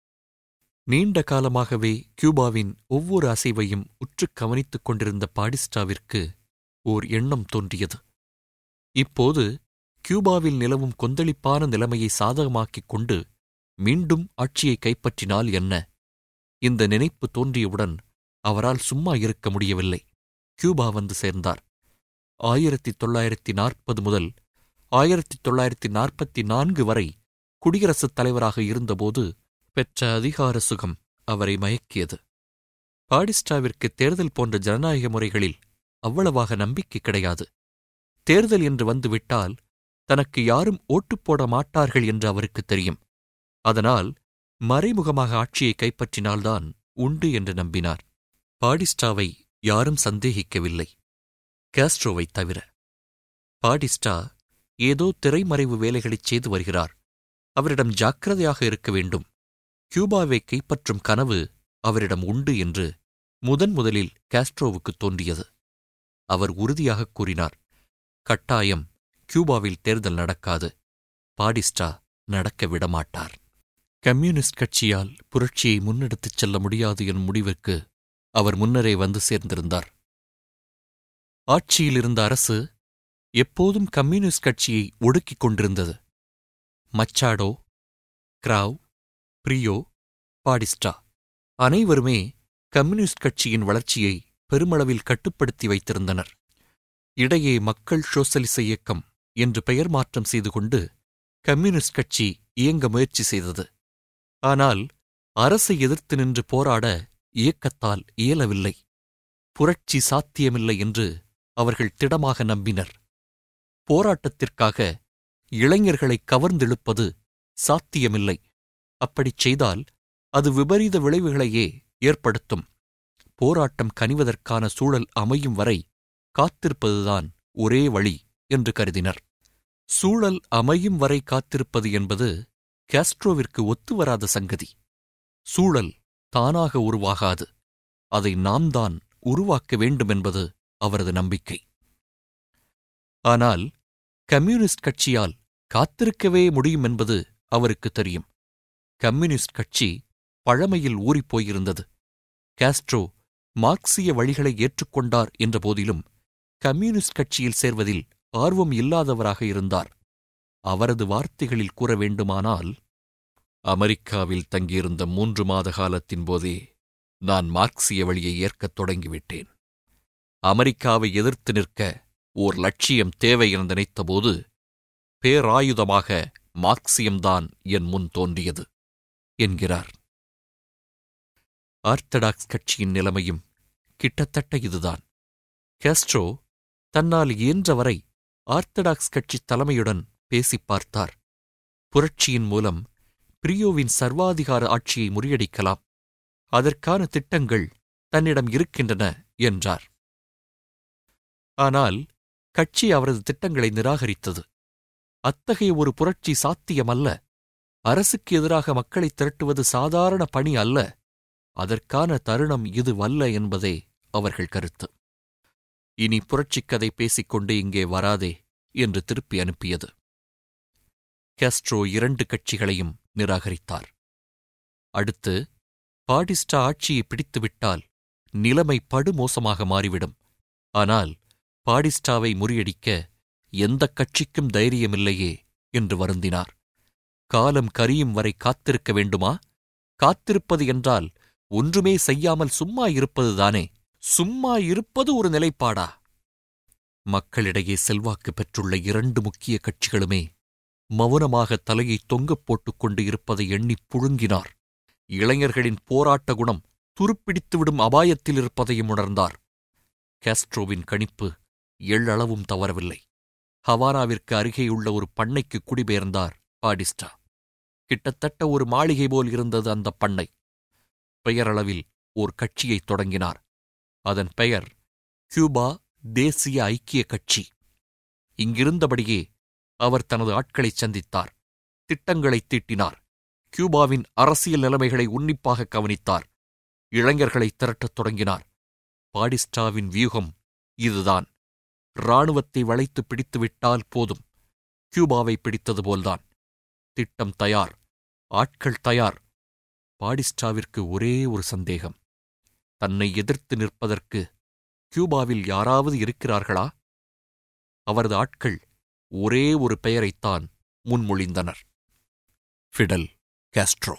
நீண்ட காலமாகவே கியூபாவின் ஒவ்வொரு அசைவையும் உற்றுக் கவனித்துக் கொண்டிருந்த பாடிஸ்டாவிற்கு ஓர் எண்ணம் தோன்றியது இப்போது கியூபாவில் நிலவும் கொந்தளிப்பான நிலைமையை சாதகமாக்கிக் கொண்டு மீண்டும் ஆட்சியை கைப்பற்றினால் என்ன இந்த நினைப்பு தோன்றியவுடன் அவரால் சும்மா இருக்க முடியவில்லை கியூபா வந்து சேர்ந்தார் ஆயிரத்தி தொள்ளாயிரத்தி நாற்பது முதல் ஆயிரத்தி தொள்ளாயிரத்தி நாற்பத்தி நான்கு வரை குடியரசுத் தலைவராக இருந்தபோது பெற்ற அதிகார சுகம் அவரை மயக்கியது பாடிஸ்டாவிற்கு தேர்தல் போன்ற ஜனநாயக முறைகளில் அவ்வளவாக நம்பிக்கை கிடையாது தேர்தல் என்று வந்துவிட்டால் தனக்கு யாரும் ஓட்டுப் போட மாட்டார்கள் என்று அவருக்கு தெரியும் அதனால் மறைமுகமாக ஆட்சியை கைப்பற்றினால்தான் உண்டு என்று நம்பினார் பாடிஸ்டாவை யாரும் சந்தேகிக்கவில்லை காஸ்ட்ரோவைத் தவிர பாடிஸ்டா ஏதோ திரைமறைவு வேலைகளைச் செய்து வருகிறார் அவரிடம் ஜாக்கிரதையாக இருக்க வேண்டும் கியூபாவை கைப்பற்றும் கனவு அவரிடம் உண்டு என்று முதன் முதலில் காஸ்ட்ரோவுக்கு தோன்றியது அவர் உறுதியாகக் கூறினார் கட்டாயம் கியூபாவில் தேர்தல் நடக்காது பாடிஸ்டா நடக்க விடமாட்டார் கம்யூனிஸ்ட் கட்சியால் புரட்சியை முன்னெடுத்துச் செல்ல முடியாது எனும் முடிவிற்கு அவர் முன்னரே வந்து சேர்ந்திருந்தார் ஆட்சியில் இருந்த அரசு எப்போதும் கம்யூனிஸ்ட் கட்சியை ஒடுக்கிக் கொண்டிருந்தது மச்சாடோ கிராவ் பிரியோ பாடிஸ்டா அனைவருமே கம்யூனிஸ்ட் கட்சியின் வளர்ச்சியை பெருமளவில் கட்டுப்படுத்தி வைத்திருந்தனர் இடையே மக்கள் சோசலிச இயக்கம் என்று பெயர் மாற்றம் செய்து கொண்டு கம்யூனிஸ்ட் கட்சி இயங்க முயற்சி செய்தது ஆனால் அரசை எதிர்த்து நின்று போராட இயக்கத்தால் இயலவில்லை புரட்சி சாத்தியமில்லை என்று அவர்கள் திடமாக நம்பினர் போராட்டத்திற்காக இளைஞர்களை கவர்ந்தெழுப்பது சாத்தியமில்லை அப்படிச் செய்தால் அது விபரீத விளைவுகளையே ஏற்படுத்தும் போராட்டம் கனிவதற்கான சூழல் அமையும் வரை காத்திருப்பதுதான் ஒரே வழி என்று கருதினர் சூழல் அமையும் வரை காத்திருப்பது என்பது காஸ்ட்ரோவிற்கு ஒத்துவராத சங்கதி சூழல் தானாக உருவாகாது அதை நாம் தான் உருவாக்க வேண்டுமென்பது அவரது நம்பிக்கை ஆனால் கம்யூனிஸ்ட் கட்சியால் காத்திருக்கவே முடியும் என்பது அவருக்கு தெரியும் கம்யூனிஸ்ட் கட்சி பழமையில் ஊறிப்போயிருந்தது காஸ்ட்ரோ மார்க்சிய வழிகளை ஏற்றுக்கொண்டார் என்ற போதிலும் கம்யூனிஸ்ட் கட்சியில் சேர்வதில் ஆர்வம் இல்லாதவராக இருந்தார் அவரது வார்த்தைகளில் கூற வேண்டுமானால் அமெரிக்காவில் தங்கியிருந்த மூன்று மாத காலத்தின் போதே நான் மார்க்சிய வழியை ஏற்கத் தொடங்கிவிட்டேன் அமெரிக்காவை எதிர்த்து நிற்க ஓர் லட்சியம் தேவை என நினைத்தபோது பேராயுதமாக மார்க்சியம்தான் என் முன் தோன்றியது என்கிறார் ஆர்த்தடாக்ஸ் கட்சியின் நிலைமையும் கிட்டத்தட்ட இதுதான் கேஸ்ட்ரோ தன்னால் இயன்றவரை ஆர்த்தடாக்ஸ் கட்சி தலைமையுடன் பேசிப் பார்த்தார் புரட்சியின் மூலம் பிரியோவின் சர்வாதிகார ஆட்சியை முறியடிக்கலாம் அதற்கான திட்டங்கள் தன்னிடம் இருக்கின்றன என்றார் ஆனால் கட்சி அவரது திட்டங்களை நிராகரித்தது அத்தகைய ஒரு புரட்சி சாத்தியமல்ல அரசுக்கு எதிராக மக்களை திரட்டுவது சாதாரண பணி அல்ல அதற்கான தருணம் இதுவல்ல என்பதே அவர்கள் கருத்து இனி புரட்சிக் கதை பேசிக்கொண்டு இங்கே வராதே என்று திருப்பி அனுப்பியது கேஸ்ட்ரோ இரண்டு கட்சிகளையும் நிராகரித்தார் அடுத்து பாடிஸ்டா ஆட்சியை பிடித்துவிட்டால் நிலைமை படுமோசமாக மாறிவிடும் ஆனால் பாடிஸ்டாவை முறியடிக்க எந்தக் கட்சிக்கும் தைரியமில்லையே என்று வருந்தினார் காலம் கரியும் வரை காத்திருக்க வேண்டுமா காத்திருப்பது என்றால் ஒன்றுமே செய்யாமல் சும்மா இருப்பதுதானே சும்மா இருப்பது ஒரு நிலைப்பாடா மக்களிடையே செல்வாக்கு பெற்றுள்ள இரண்டு முக்கிய கட்சிகளுமே மௌனமாக தலையை தொங்கப் போட்டுக் கொண்டு இருப்பதை எண்ணிப் புழுங்கினார் இளைஞர்களின் போராட்ட குணம் துருப்பிடித்துவிடும் அபாயத்தில் இருப்பதையும் உணர்ந்தார் காஸ்ட்ரோவின் கணிப்பு எள்ளளவும் தவறவில்லை ஹவானாவிற்கு அருகேயுள்ள ஒரு பண்ணைக்கு குடிபெயர்ந்தார் பாடிஸ்டா கிட்டத்தட்ட ஒரு மாளிகை போல் இருந்தது அந்த பண்ணை பெயரளவில் ஓர் கட்சியைத் தொடங்கினார் அதன் பெயர் கியூபா தேசிய ஐக்கிய கட்சி இங்கிருந்தபடியே அவர் தனது ஆட்களைச் சந்தித்தார் திட்டங்களைத் தீட்டினார் கியூபாவின் அரசியல் நிலைமைகளை உன்னிப்பாக கவனித்தார் இளைஞர்களை திரட்டத் தொடங்கினார் பாடிஸ்டாவின் வியூகம் இதுதான் இராணுவத்தை வளைத்து பிடித்துவிட்டால் போதும் கியூபாவை பிடித்தது போல்தான் திட்டம் தயார் ஆட்கள் தயார் பாடிஸ்டாவிற்கு ஒரே ஒரு சந்தேகம் தன்னை எதிர்த்து நிற்பதற்கு கியூபாவில் யாராவது இருக்கிறார்களா அவரது ஆட்கள் ஒரே ஒரு பெயரைத்தான் முன்மொழிந்தனர் ஃபிடல் காஸ்ட்ரோ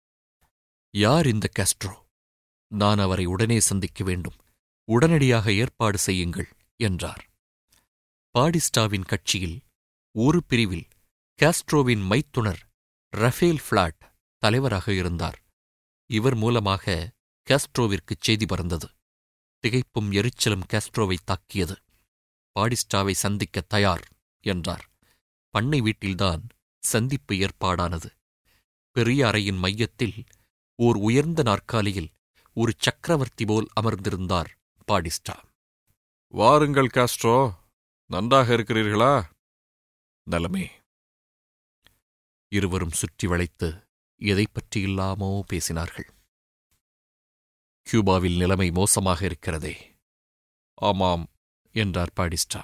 யார் இந்த காஸ்ட்ரோ நான் அவரை உடனே சந்திக்க வேண்டும் உடனடியாக ஏற்பாடு செய்யுங்கள் என்றார் பாடிஸ்டாவின் கட்சியில் ஒரு பிரிவில் காஸ்ட்ரோவின் மைத்துனர் ரஃபேல் ஃபிளாட் தலைவராக இருந்தார் இவர் மூலமாக காஸ்ட்ரோவிற்கு செய்தி பறந்தது திகைப்பும் எரிச்சலும் காஸ்ட்ரோவை தாக்கியது பாடிஸ்டாவை சந்திக்க தயார் என்றார் பண்ணை வீட்டில்தான் சந்திப்பு ஏற்பாடானது பெரிய அறையின் மையத்தில் ஓர் உயர்ந்த நாற்காலியில் ஒரு சக்கரவர்த்தி போல் அமர்ந்திருந்தார் பாடிஸ்டா வாருங்கள் காஸ்ட்ரோ நன்றாக இருக்கிறீர்களா நலமே இருவரும் சுற்றி வளைத்து எதைப் பற்றியில்லாமோ பேசினார்கள் கியூபாவில் நிலைமை மோசமாக இருக்கிறதே ஆமாம் என்றார் பாடிஸ்டா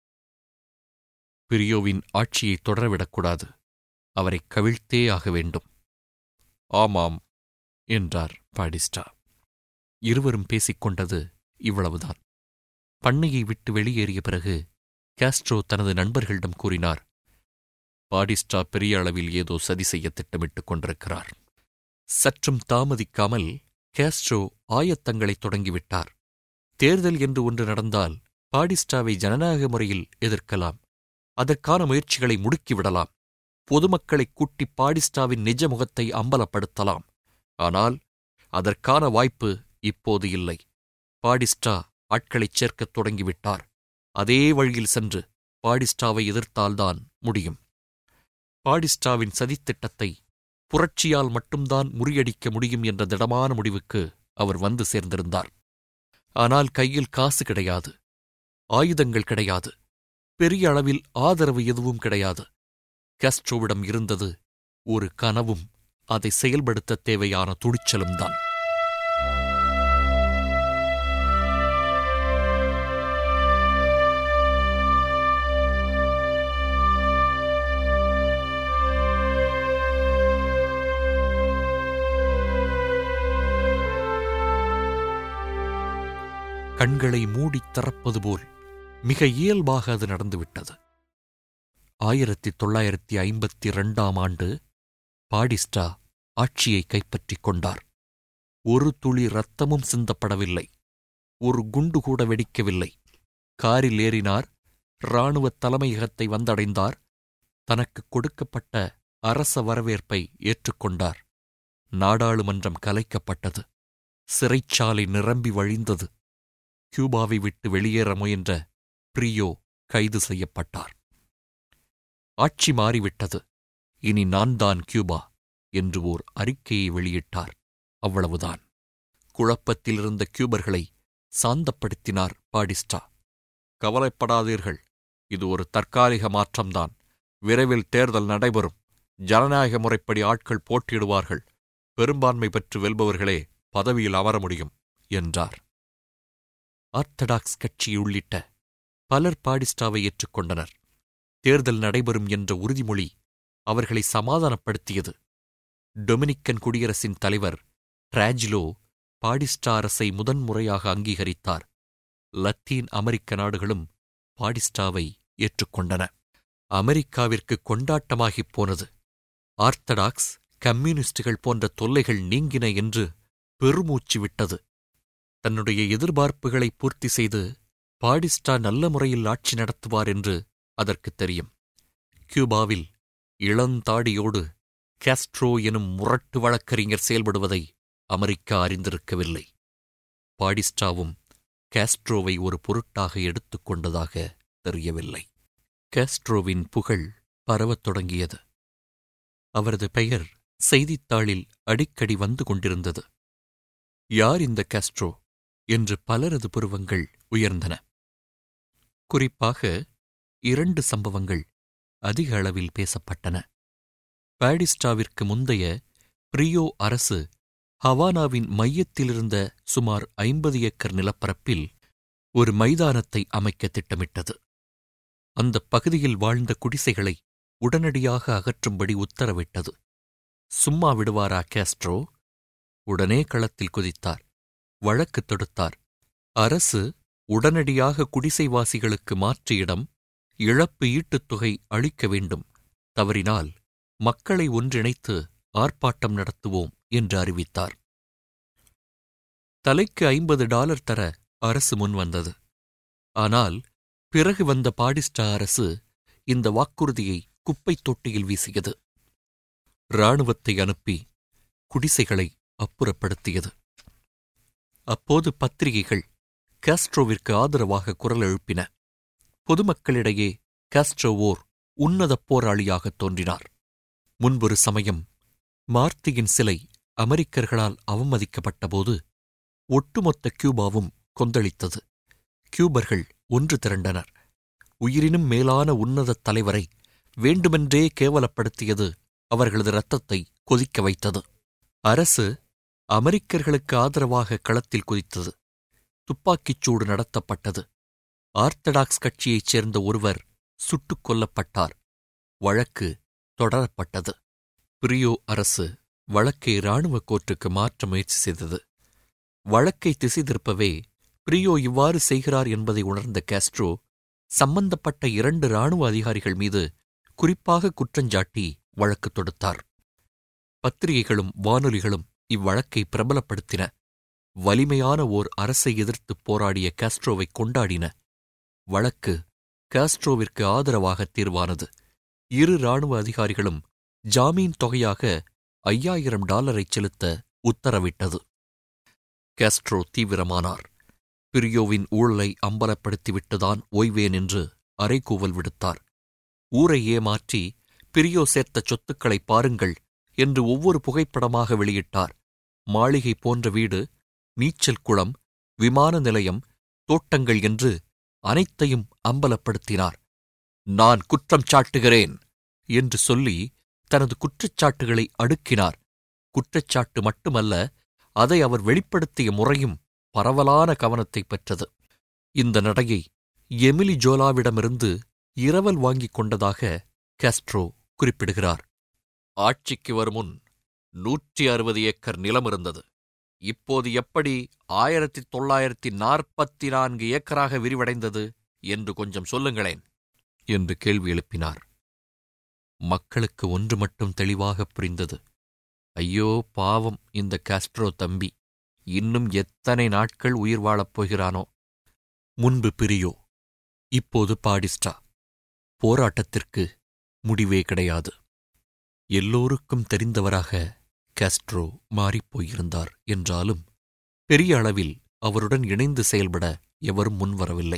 பிரியோவின் ஆட்சியை தொடரவிடக்கூடாது அவரை கவிழ்த்தே ஆக வேண்டும் ஆமாம் என்றார் பாடிஸ்டா இருவரும் பேசிக்கொண்டது இவ்வளவுதான் பண்ணையை விட்டு வெளியேறிய பிறகு காஸ்ட்ரோ தனது நண்பர்களிடம் கூறினார் பாடிஸ்டா பெரிய அளவில் ஏதோ சதி செய்ய திட்டமிட்டுக் கொண்டிருக்கிறார் சற்றும் தாமதிக்காமல் காஸ்ட்ரோ ஆயத்தங்களைத் தொடங்கிவிட்டார் தேர்தல் என்று ஒன்று நடந்தால் பாடிஸ்டாவை ஜனநாயக முறையில் எதிர்க்கலாம் அதற்கான முயற்சிகளை முடுக்கிவிடலாம் பொதுமக்களைக் கூட்டி பாடிஸ்டாவின் நிஜ முகத்தை அம்பலப்படுத்தலாம் ஆனால் அதற்கான வாய்ப்பு இப்போது இல்லை பாடிஸ்டா ஆட்களைச் சேர்க்கத் தொடங்கிவிட்டார் அதே வழியில் சென்று பாடிஸ்டாவை எதிர்த்தால்தான் முடியும் பாடிஸ்டாவின் சதித்திட்டத்தை புரட்சியால் மட்டும்தான் முறியடிக்க முடியும் என்ற திடமான முடிவுக்கு அவர் வந்து சேர்ந்திருந்தார் ஆனால் கையில் காசு கிடையாது ஆயுதங்கள் கிடையாது பெரிய அளவில் ஆதரவு எதுவும் கிடையாது காஸ்ட்ரோவிடம் இருந்தது ஒரு கனவும் அதை செயல்படுத்த தேவையான துணிச்சலும் தான் கண்களை மூடித் திறப்பது போல் மிக இயல்பாக அது நடந்துவிட்டது ஆயிரத்தி தொள்ளாயிரத்தி ஐம்பத்தி இரண்டாம் ஆண்டு பாடிஸ்டா ஆட்சியை கைப்பற்றிக் கொண்டார் ஒரு துளி ரத்தமும் சிந்தப்படவில்லை ஒரு குண்டு கூட வெடிக்கவில்லை காரில் ஏறினார் இராணுவத் தலைமையகத்தை வந்தடைந்தார் தனக்கு கொடுக்கப்பட்ட அரச வரவேற்பை ஏற்றுக்கொண்டார் நாடாளுமன்றம் கலைக்கப்பட்டது சிறைச்சாலை நிரம்பி வழிந்தது கியூபாவை விட்டு வெளியேற முயன்ற பிரியோ கைது செய்யப்பட்டார் ஆட்சி மாறிவிட்டது இனி நான் தான் கியூபா என்று ஓர் அறிக்கையை வெளியிட்டார் அவ்வளவுதான் குழப்பத்தில் இருந்த கியூபர்களை சாந்தப்படுத்தினார் பாடிஸ்டா கவலைப்படாதீர்கள் இது ஒரு தற்காலிக மாற்றம்தான் விரைவில் தேர்தல் நடைபெறும் ஜனநாயக முறைப்படி ஆட்கள் போட்டியிடுவார்கள் பெரும்பான்மை பெற்று வெல்பவர்களே பதவியில் அமர முடியும் என்றார் ஆர்த்தடாக்ஸ் கட்சி உள்ளிட்ட பலர் பாடிஸ்டாவை ஏற்றுக்கொண்டனர் தேர்தல் நடைபெறும் என்ற உறுதிமொழி அவர்களை சமாதானப்படுத்தியது டொமினிக்கன் குடியரசின் தலைவர் டிராஜிலோ பாடிஸ்டா அரசை முதன்முறையாக அங்கீகரித்தார் லத்தீன் அமெரிக்க நாடுகளும் பாடிஸ்டாவை ஏற்றுக்கொண்டன அமெரிக்காவிற்கு கொண்டாட்டமாகிப் போனது ஆர்த்தடாக்ஸ் கம்யூனிஸ்டுகள் போன்ற தொல்லைகள் நீங்கின என்று பெருமூச்சு விட்டது தன்னுடைய எதிர்பார்ப்புகளை பூர்த்தி செய்து பாடிஸ்டா நல்ல முறையில் ஆட்சி நடத்துவார் என்று அதற்கு தெரியும் கியூபாவில் இளந்தாடியோடு காஸ்ட்ரோ எனும் முரட்டு வழக்கறிஞர் செயல்படுவதை அமெரிக்கா அறிந்திருக்கவில்லை பாடிஸ்டாவும் காஸ்ட்ரோவை ஒரு பொருட்டாக எடுத்துக்கொண்டதாக தெரியவில்லை காஸ்ட்ரோவின் புகழ் பரவத் தொடங்கியது அவரது பெயர் செய்தித்தாளில் அடிக்கடி வந்து கொண்டிருந்தது யார் இந்த காஸ்ட்ரோ என்று பலரது புருவங்கள் உயர்ந்தன குறிப்பாக இரண்டு சம்பவங்கள் அதிக அளவில் பேசப்பட்டன பாடிஸ்டாவிற்கு முந்தைய பிரியோ அரசு ஹவானாவின் மையத்திலிருந்த சுமார் ஐம்பது ஏக்கர் நிலப்பரப்பில் ஒரு மைதானத்தை அமைக்க திட்டமிட்டது அந்த பகுதியில் வாழ்ந்த குடிசைகளை உடனடியாக அகற்றும்படி உத்தரவிட்டது சும்மா விடுவாரா காஸ்ட்ரோ உடனே களத்தில் குதித்தார் வழக்கு தொடுத்தார் அரசு உடனடியாக குடிசைவாசிகளுக்கு மாற்று இடம் இழப்பு ஈட்டுத் தொகை அளிக்க வேண்டும் தவறினால் மக்களை ஒன்றிணைத்து ஆர்ப்பாட்டம் நடத்துவோம் என்று அறிவித்தார் தலைக்கு ஐம்பது டாலர் தர அரசு முன்வந்தது ஆனால் பிறகு வந்த பாடிஸ்டா அரசு இந்த வாக்குறுதியை குப்பைத் தொட்டியில் வீசியது இராணுவத்தை அனுப்பி குடிசைகளை அப்புறப்படுத்தியது அப்போது பத்திரிகைகள் காஸ்ட்ரோவிற்கு ஆதரவாக குரல் எழுப்பின பொதுமக்களிடையே காஸ்ட்ரோ ஓர் உன்னதப் போராளியாகத் தோன்றினார் முன்பொரு சமயம் மார்த்தியின் சிலை அமெரிக்கர்களால் அவமதிக்கப்பட்டபோது ஒட்டுமொத்த கியூபாவும் கொந்தளித்தது கியூபர்கள் ஒன்று திரண்டனர் உயிரினும் மேலான உன்னதத் தலைவரை வேண்டுமென்றே கேவலப்படுத்தியது அவர்களது இரத்தத்தை கொதிக்க வைத்தது அரசு அமெரிக்கர்களுக்கு ஆதரவாக களத்தில் குதித்தது துப்பாக்கிச் சூடு நடத்தப்பட்டது ஆர்த்தடாக்ஸ் கட்சியைச் சேர்ந்த ஒருவர் சுட்டுக் கொல்லப்பட்டார் வழக்கு தொடரப்பட்டது பிரியோ அரசு வழக்கை இராணுவ கோர்ட்டுக்கு மாற்ற முயற்சி செய்தது வழக்கை திசை திருப்பவே பிரியோ இவ்வாறு செய்கிறார் என்பதை உணர்ந்த காஸ்ட்ரோ சம்பந்தப்பட்ட இரண்டு இராணுவ அதிகாரிகள் மீது குறிப்பாக குற்றஞ்சாட்டி வழக்கு தொடுத்தார் பத்திரிகைகளும் வானொலிகளும் இவ்வழக்கை பிரபலப்படுத்தின வலிமையான ஓர் அரசை எதிர்த்துப் போராடிய காஸ்ட்ரோவை கொண்டாடின வழக்கு காஸ்ட்ரோவிற்கு ஆதரவாக தீர்வானது இரு இராணுவ அதிகாரிகளும் ஜாமீன் தொகையாக ஐயாயிரம் டாலரை செலுத்த உத்தரவிட்டது காஸ்ட்ரோ தீவிரமானார் பிரியோவின் ஊழலை அம்பலப்படுத்திவிட்டுதான் ஓய்வேன் என்று அரைக்கூவல் விடுத்தார் ஊரை ஏமாற்றி பிரியோ சேர்த்த சொத்துக்களை பாருங்கள் என்று ஒவ்வொரு புகைப்படமாக வெளியிட்டார் மாளிகை போன்ற வீடு நீச்சல் குளம் விமான நிலையம் தோட்டங்கள் என்று அனைத்தையும் அம்பலப்படுத்தினார் நான் குற்றம் சாட்டுகிறேன் என்று சொல்லி தனது குற்றச்சாட்டுகளை அடுக்கினார் குற்றச்சாட்டு மட்டுமல்ல அதை அவர் வெளிப்படுத்திய முறையும் பரவலான கவனத்தை பெற்றது இந்த நடையை எமிலி ஜோலாவிடமிருந்து இரவல் வாங்கிக் கொண்டதாக காஸ்ட்ரோ குறிப்பிடுகிறார் ஆட்சிக்கு வரும் முன் நூற்றி அறுபது ஏக்கர் நிலம் இருந்தது இப்போது எப்படி ஆயிரத்தி தொள்ளாயிரத்தி நாற்பத்தி நான்கு ஏக்கராக விரிவடைந்தது என்று கொஞ்சம் சொல்லுங்களேன் என்று கேள்வி எழுப்பினார் மக்களுக்கு ஒன்று மட்டும் தெளிவாக புரிந்தது ஐயோ பாவம் இந்த காஸ்ட்ரோ தம்பி இன்னும் எத்தனை நாட்கள் உயிர் வாழப் போகிறானோ முன்பு பிரியோ இப்போது பாடிஸ்டா போராட்டத்திற்கு முடிவே கிடையாது எல்லோருக்கும் தெரிந்தவராக காஸ்ட்ரோ மாறிப்போயிருந்தார் என்றாலும் பெரிய அளவில் அவருடன் இணைந்து செயல்பட எவரும் முன்வரவில்லை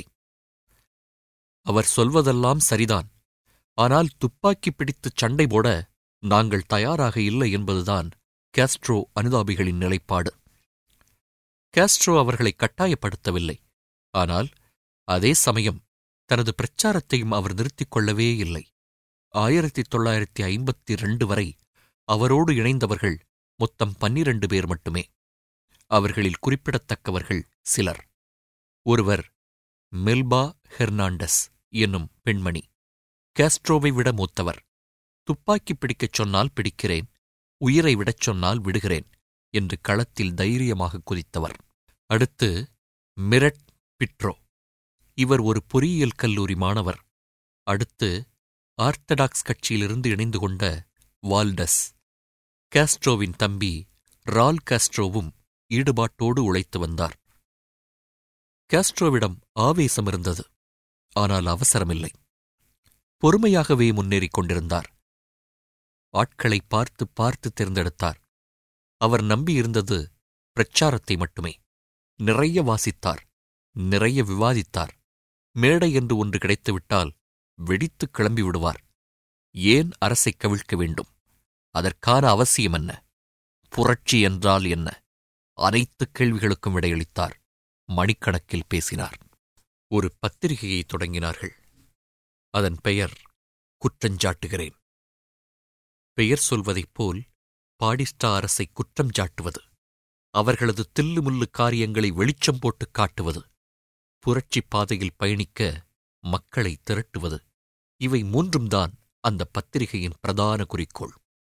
அவர் சொல்வதெல்லாம் சரிதான் ஆனால் துப்பாக்கி பிடித்துச் சண்டை போட நாங்கள் தயாராக இல்லை என்பதுதான் காஸ்ட்ரோ அனுதாபிகளின் நிலைப்பாடு காஸ்ட்ரோ அவர்களை கட்டாயப்படுத்தவில்லை ஆனால் அதே சமயம் தனது பிரச்சாரத்தையும் அவர் நிறுத்திக் கொள்ளவே இல்லை ஆயிரத்தி தொள்ளாயிரத்தி ஐம்பத்தி ரெண்டு வரை அவரோடு இணைந்தவர்கள் மொத்தம் பன்னிரண்டு பேர் மட்டுமே அவர்களில் குறிப்பிடத்தக்கவர்கள் சிலர் ஒருவர் மெல்பா ஹெர்னாண்டஸ் என்னும் பெண்மணி காஸ்ட்ரோவை விட மூத்தவர் துப்பாக்கி பிடிக்கச் சொன்னால் பிடிக்கிறேன் உயிரை விடச் சொன்னால் விடுகிறேன் என்று களத்தில் தைரியமாக குதித்தவர் அடுத்து மிரட் பிட்ரோ இவர் ஒரு பொறியியல் கல்லூரி மாணவர் அடுத்து ஆர்த்தடாக்ஸ் கட்சியிலிருந்து இணைந்து கொண்ட வால்டஸ் காஸ்ட்ரோவின் தம்பி ரால் காஸ்ட்ரோவும் ஈடுபாட்டோடு உழைத்து வந்தார் காஸ்ட்ரோவிடம் ஆவேசம் இருந்தது ஆனால் அவசரமில்லை பொறுமையாகவே முன்னேறிக் கொண்டிருந்தார் ஆட்களை பார்த்து பார்த்து தேர்ந்தெடுத்தார் அவர் நம்பியிருந்தது பிரச்சாரத்தை மட்டுமே நிறைய வாசித்தார் நிறைய விவாதித்தார் மேடை என்று ஒன்று கிடைத்துவிட்டால் வெடித்துக் கிளம்பி விடுவார் ஏன் அரசை கவிழ்க்க வேண்டும் அதற்கான அவசியம் என்ன புரட்சி என்றால் என்ன அனைத்து கேள்விகளுக்கும் விடையளித்தார் மணிக்கணக்கில் பேசினார் ஒரு பத்திரிகையை தொடங்கினார்கள் அதன் பெயர் குற்றஞ்சாட்டுகிறேன் பெயர் சொல்வதைப் போல் பாடிஸ்டா அரசை குற்றம் சாட்டுவது அவர்களது தில்லுமுல்லு காரியங்களை வெளிச்சம் போட்டுக் காட்டுவது புரட்சிப் பாதையில் பயணிக்க மக்களை திரட்டுவது இவை மூன்றும் தான் அந்த பத்திரிகையின் பிரதான குறிக்கோள்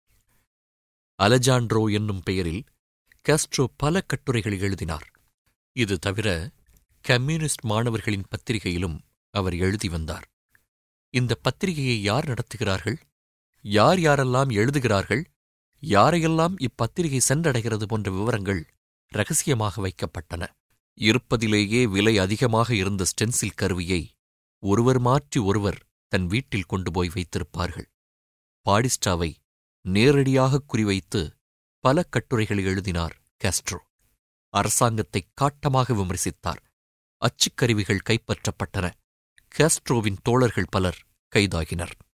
அலஜாண்ட்ரோ என்னும் பெயரில் காஸ்ட்ரோ பல கட்டுரைகளை எழுதினார் இது தவிர கம்யூனிஸ்ட் மாணவர்களின் பத்திரிகையிலும் அவர் எழுதி வந்தார் இந்த பத்திரிகையை யார் நடத்துகிறார்கள் யார் யாரெல்லாம் எழுதுகிறார்கள் யாரையெல்லாம் இப்பத்திரிகை சென்றடைகிறது போன்ற விவரங்கள் ரகசியமாக வைக்கப்பட்டன இருப்பதிலேயே விலை அதிகமாக இருந்த ஸ்டென்சில் கருவியை ஒருவர் மாற்றி ஒருவர் தன் வீட்டில் கொண்டு போய் வைத்திருப்பார்கள் பாடிஸ்டாவை நேரடியாக குறிவைத்து பல கட்டுரைகளை எழுதினார் காஸ்ட்ரோ அரசாங்கத்தை காட்டமாக விமர்சித்தார் அச்சுக்கருவிகள் கைப்பற்றப்பட்டன காஸ்ட்ரோவின் தோழர்கள் பலர் கைதாகினர்